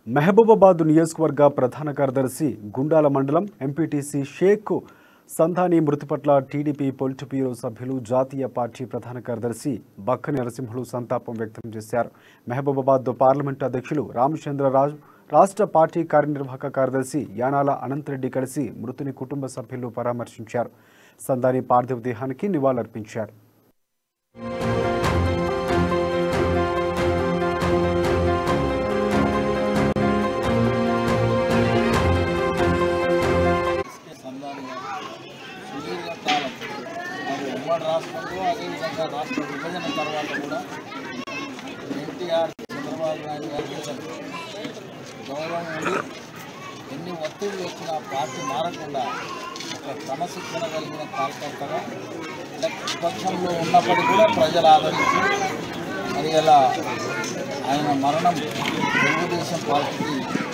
మహబూబాబాద్ నియోజకవర్గ ప్రధాన కార్యదర్శి గుండాల మండలం ఎంపీటీసీ షేక్ సంధాని మృతి పట్ల టీడీపీ పొలిట్ బ్యూరో సభ్యులు జాతీయ పార్టీ ప్రధాన కార్యదర్శి బక్క నరసింహులు సంతాపం వ్యక్తం చేశారు మహబూబాబాద్ పార్లమెంటు అధ్యక్షులు రామచంద్రరాజు రాష్ట్ర పార్టీ కార్యనిర్వాహక కార్యదర్శి యానాల అనంతరెడ్డి కలిసి మృతుని కుటుంబ సభ్యులు పరామర్శించారు సందాని పార్థివ దేహానికి నివాళులర్పించారు ఎస్కే సందాని గారు సుదీర్ఘకాలం మరి ఉమ్మడి రాష్ట్రంలో అదేవిధంగా రాష్ట్ర విభజన తర్వాత కూడా ఎన్టీఆర్ చంద్రబాబు నాయుడు గారి మీద గౌరవం ఉండి ఎన్ని ఒత్తిళ్లు వచ్చినా పార్టీ మారకుండా ఒక క్రమశిక్షణ కలిగిన కార్యకర్తగా ఇలా విపక్షంలో ఉన్నప్పటికీ కూడా ప్రజలు ఆదరించి మరి ఇలా ఆయన మరణం తెలుగుదేశం పార్టీకి